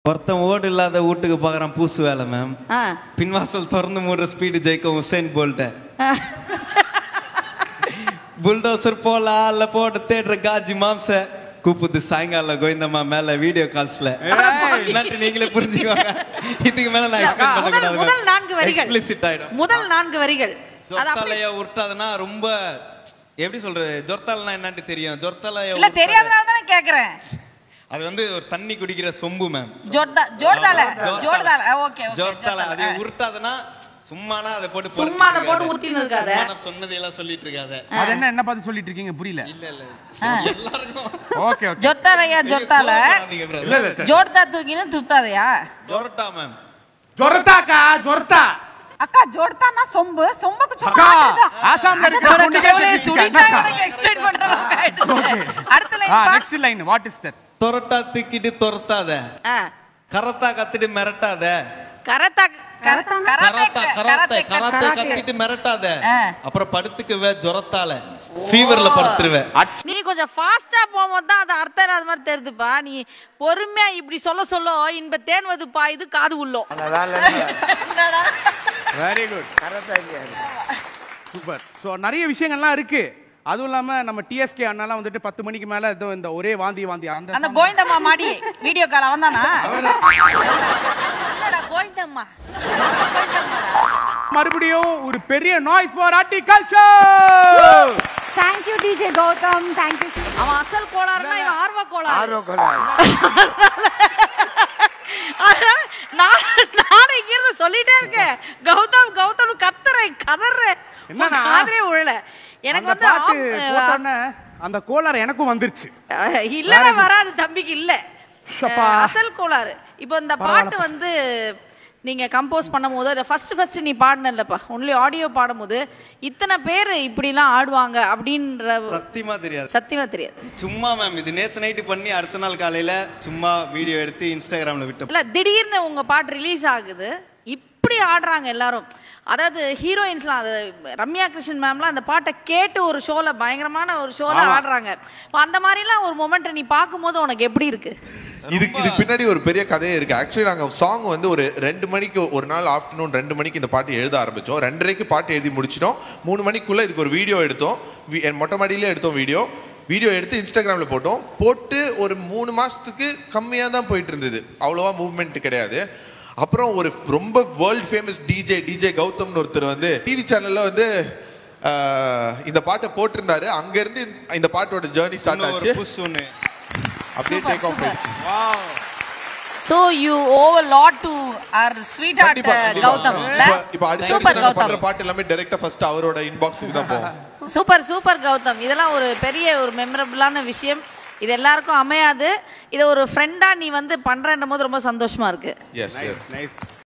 ஒருத்தன் ஓடு இல்லாத வீட்டுக்கு பார்க்குறான் பூசு வேலை மேம் ஆ பின்வாசல் திறந்து மூடுற ஸ்பீடு ஜெயிக்கும் உசேன் போல்ட்ட ஆ. புல்டோசர் போலாம் அல்ல போட்டு தேடுற காஜி மாம்ச கூப்புது சாயங்காலம் கோவிந்தம்மா மேல வீடியோ கால்ஸ்ல இல்லாட்டி நீங்களே புரிஞ்சுக்கோங்க இதுக்கு மேல நான் explain முதல் பண்ணக்கூடாது முதல் நான்கு வரிகள் எக்ஸ்பிளிசிட் ஆயிடும் முதல் நான்கு வரிகள் அது அப்படியே ஜொர்த்தாலைய உருட்டாதுன்னா ரொம்ப எப்படி சொல்றது ஜொர்த்தாலனா என்னன்னு தெரியும் ஜொர்த்தாலைய இல்ல தெரியாதனால தானே கேக்குறேன் அது வந்து ஒரு தண்ணி குடிக்கிற சொம்பு மேம் ஜோர்தா ஜோர்தால ஜோர்தால ஓகே ஓகே ஜோர்த்தால அது உருட்டாதுன்னா சும்மானா அதை போட்டு சும்மா அதை போட்டு பொறுக்கிட்டு உருட்டின்னு இருக்காத சும்மா நான் சொன்னதையெல்லாம் சொல்லிட்டு இருக்காத அது என்ன என்ன பார்த்து சொல்லிட்டு இருக்கீங்க புரியல இல்ல இல்ல எல்லாருக்கும் ஓகே ஓகே ஜொர்த்தாலையா ஜொர்த்தால கோவப்படாதீங்க brother. இல்ல இல்ல ஜோர்தா தூக்கின்னு துத்தாதையா ஜொரட்டா மேம் ஜொரத்தாக்கா ஜொரத்தா அக்கா ஜோர்தான்னா சொம்பு சொம்புக்கு அக்கா சும்மா ஆசாம்ல இருக்கிற அதோட பொண்ணுக்கே கடவுளே, தெரிஞ்சுக்க, சுனிதா என்னக்கா? எனக்கு explain பண்ற அளவுக்கு ஆயிடுச்சு. அடுத்த line ஆ பாரு. Next line what is that தொரட்டா தூக்கிட்டு துரத்தாத ஆ. கரத்தா கத்துட்டு மிரட்டாத கராத்தா கராத்தா கராத்தா கராத்தே கராத்தே கராத்தே கத்திட்டு மிரட்டாத ஆ. அப்புறம் படுத்துக்குவே ஜொரத்தால ஃபீவர்ல படுத்துருவேன் நீ கொஞ்சம் ஃபாஸ்டா போகும்போது தான் அது அர்த்தம் இல்லாத மாதிரி தெரியுதுப்பா நீ பொறுமையா இப்படி சொல்ல சொல்ல இன்ப தேன்வதுப்பா இது காது உள்ளோ என்னடா? வெரி குட் சூப்பர் ஸோ நிறைய விஷயங்கள்லாம் இருக்கு அதுவும் இல்லாம நம்ம டிஎஸ்கே அண்ணாலாம் வந்துட்டு பத்து மணிக்கு மேல ஏதோ இந்த ஒரே வாந்தி வாந்தி அந்த அந்த கோவிந்தம்மா மாடி வீடியோ கால் அவன் தானா இல்லடா கோவிந்தம்மா மறுபடியும் ஒரு பெரிய noise for agriculture Thank you, DJ Gautam. Thank you. அவன் அசல் கோளாறுனா இவன் ஆர்வ கோளாறு ஆரோக்கலா அதனால நான் நானும் இங்க இருந்து சொல்லிட்டே இருக்கேன் கௌதம் கௌதம் கத்துறேன் கதறேன் என்னன்னா, காதலே உழல எனக்கு அந்த வந்து பாட்டு ஆப்- போட்டோன்னே அந்த கோளாறு எனக்கும் வந்துருச்சு அஹ் இல்லடா வராது தம்பிக்கு இல்ல ஷப்பா. அஹ் அசல் கோளாறு இப்போ இந்த பாட்டு வந்து நீங்க கம்போஸ் பண்ணும்போது அதை ஃபர்ஸ்ட் ஃபர்ஸ்ட் நீ பாடினல்லப்பா ஒன்லி ஆடியோ பாடும்போது இத்தனை பேர் இப்படிலாம் ஆடுவாங்க அப்படின்ற சத்தியமா தெரியாது சத்தியமா தெரியாது சும்மா மேம் இது நேத்து நைட்டு பண்ணி அடுத்த நாள் காலையில சும்மா வீடியோ எடுத்து இன்ஸ்டாகிராம்ல விட்டு இல்ல திடீர்னு உங்க பாட்டு ரிலீஸ் ஆகுது இப்படி ஆடுறாங்க எல்லாரும் அதாவது ஹீரோயின்ஸ்லாம் அது ரம்யா கிருஷ்ணன் மேம்லாம் அந்த பாட்டை கேட்டு ஒரு ஷோல பயங்கரமான ஒரு ஷோல ஆடுறாங்க இப்ப அந்த மாதிரிலாம் ஒரு மொமெண்ட் நீ பார்க்கும்போது உனக்கு எப்படி இருக்கு இதுக்கு இதுக்கு பின்னாடி ஒரு பெரிய கதையே இருக்கு ஆக்சுவலி நாங்க சாங் வந்து ஒரு ரெண்டு மணிக்கு ஒரு நாள் ஆஃப்டர்நூன் ரெண்டு மணிக்கு இந்த பாட்டு எழுத ஆரம்பிச்சோம் ரெண்டரைக்கு பாட்டு எழுதி முடிச்சிட்டோம் மூணு மணிக்குள்ள இதுக்கு ஒரு வீடியோ எடுத்தோம் வி- என் மொட்டை மாடியிலே எடுத்தோம் வீடியோ வீடியோ எடுத்து இன்ஸ்டாகிராம்ல போட்டோம் போட்டு ஒரு மூணு மாசத்துக்கு கம்மியா தான் போயிட்டு இருந்தது அவ்வளோவா மூவ்மெண்ட் கிடையாது அப்புறம் ஒரு ரொம்ப வேர்ல்ட் ஃபேமஸ் டிஜே டிஜே கௌதம்னு ஒருத்தர் வந்து டிவி சேனல்ல வந்து ஆஹ், இந்த பாட்டை போட்டிருந்தாரு அங்க இருந்து இந்த பாட்டோட ஜேர்னி ஸ்டார்ட் இன்னும் ஒரு ஆச்சு புஷ் ஒண்ணு அப்படியே Super, டேக் ஆஃப் super. ஆயிடுச்சு so you over lot to are sweet heart கண்டிப்பா, கண்டிப்பா. கௌதம் இப்ப- இப்ப அடுத்த சூப்பர் நாங்க பண்ற கௌதம் பாட்டு எல்லாமே டைரக்டா ஃபர்ஸ்ட் அவரோட இன்பாக்ஸுக்கு தான் போகும் சூப்பர் சூப்பர் கௌதம் இதெல்லாம் ஒரு பெரிய ஒரு மெமரபிளான விஷயம் இது எல்லாருக்கும் அமையாது இதை ஒரு ஃப்ரெண்டா நீ வந்து பண்றன்ற போது ரொம்ப சந்தோஷமா இருக்கு எஸ் எஸ் நைஸ்